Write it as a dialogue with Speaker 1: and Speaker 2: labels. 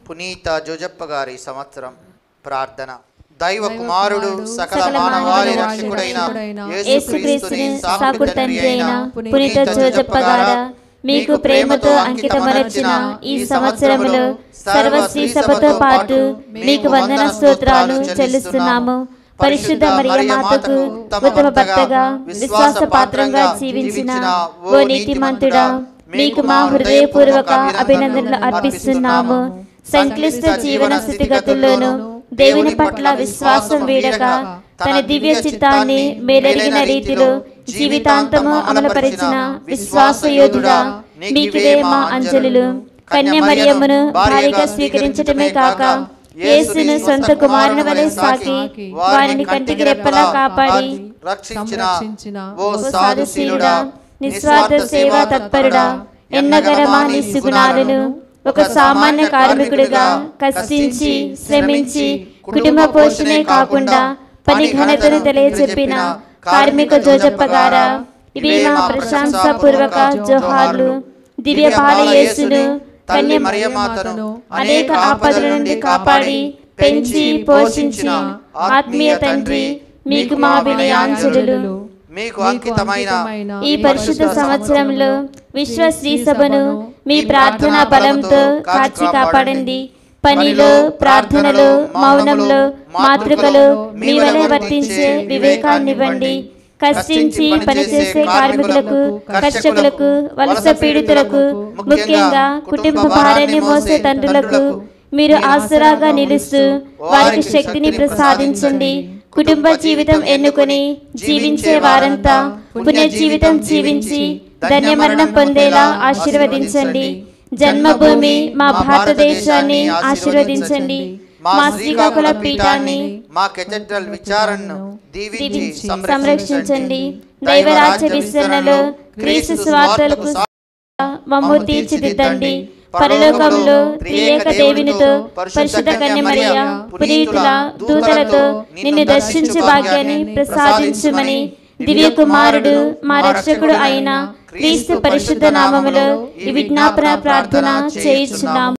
Speaker 1: పునీత జోజప్ప గారి సంవత్సరం ప్రార్థన దైవ కుమారుడు సకల మానవాళి రక్షకుడైన యేసుక్రీస్తుని సాకు తండ్రి అయిన పునీత జోజప్ప గారా మీకు ప్రేమతో అంకితమరచిన ఈ సంవత్సరములో సర్వశ్రీ సభతో పాటు మీకు వందన స్తోత్రాలు చెల్లిస్తున్నాము పరిశుద్ధ మరియమాతకు ఉత్తమ భక్తగా విశ్వాస పాత్రంగా జీవించిన ఓ నీతిమంతుడా మీకు మా హృదయపూర్వక అభినందనలు అర్పిస్తున్నాము సంక్లిష్ట జీవన స్థితిగతుల్లోనూ దేవుని పట్ల విశ్వాసం వీడక తన దివ్య చిత్తాన్ని మేలెరిగిన రీతిలో జీవితాంతము అమలుపరిచిన విశ్వాస యోధుడా మీకిదే మా అంజలులు కన్య మరియమ్మను భార్యగా స్వీకరించటమే కాక యేసును సొంత కుమారుని వలె సాకి వారిని కంటికి రెప్పలా కాపాడి
Speaker 2: రక్షించిన
Speaker 1: ఓ సాధుశీలుడా నిస్వార్థ సేవా తత్పరుడా ఎన్నగరమా నీ సుగుణాలను ఒక సామాన్య కార్మికుడిగా కష్టించి శ్రమించి కుటుంబ పోషణే కాకుండా పని ఘనతను తెలియచెప్పిన కార్మిక జోజప్ప గారా ఇవి మా ప్రశంసాపూర్వక జోహార్లు దివ్య బాల యేసును కన్య మరియమాతను అనేక ఆపదల నుండి కాపాడి పెంచి పోషించి ఆత్మీయ తండ్రి మీకు మా వినయాంజలులు
Speaker 2: మీకు అంకితమైన
Speaker 1: ఈ పరిశుద్ధ సంవత్సరంలో విశ్వ శ్రీ సభను మీ ప్రార్థనా బలంతో కాచి కాపాడండి పనిలో ప్రార్థనలో మౌనంలో మాతృకలో మీ వలె వర్తించే వివేకాన్నివ్వండి కష్టించి పనిచేసే కార్మికులకు కర్షకులకు వలస పీడితులకు ముఖ్యంగా కుటుంబ భారాన్ని మోసే తండ్రులకు మీరు ఆసరాగా నిలుస్తూ వారికి శక్తిని ప్రసాదించండి కుటుంబ జీవితం ఎన్నుకొని జీవించే వారంతా పుణ్య జీవితం జీవించి ధన్యమరణం పొందేలా ఆశీర్వదించండి జన్మభూమి మా భారతదేశాన్ని ఆశీర్వదించండి మా శ్రీకాకుళ పీఠాన్ని
Speaker 2: మా కెథడ్రల్ విచారణను దీవించి
Speaker 1: దీవించి
Speaker 2: సంరక్షించండి
Speaker 1: సంరక్షించండి దైవరాజ్య విస్తరణలో క్రీస్తు స్వార్థలకు మమ్ము తీర్చిదిద్దండి పరలోకంలో త్రియేక దేవునితో పరిశుద్ధ కన్యమరియ పునీతుల దూతలతో నిన్ను దర్శించు భాగ్యాన్ని ప్రసాదించుమని దివ్య కుమారుడు మా రక్షకుడు అయిన క్రీస్తు పరిశుద్ధ నామములో ఈ విజ్ఞాపన ప్రార్థన చేయించున్నాము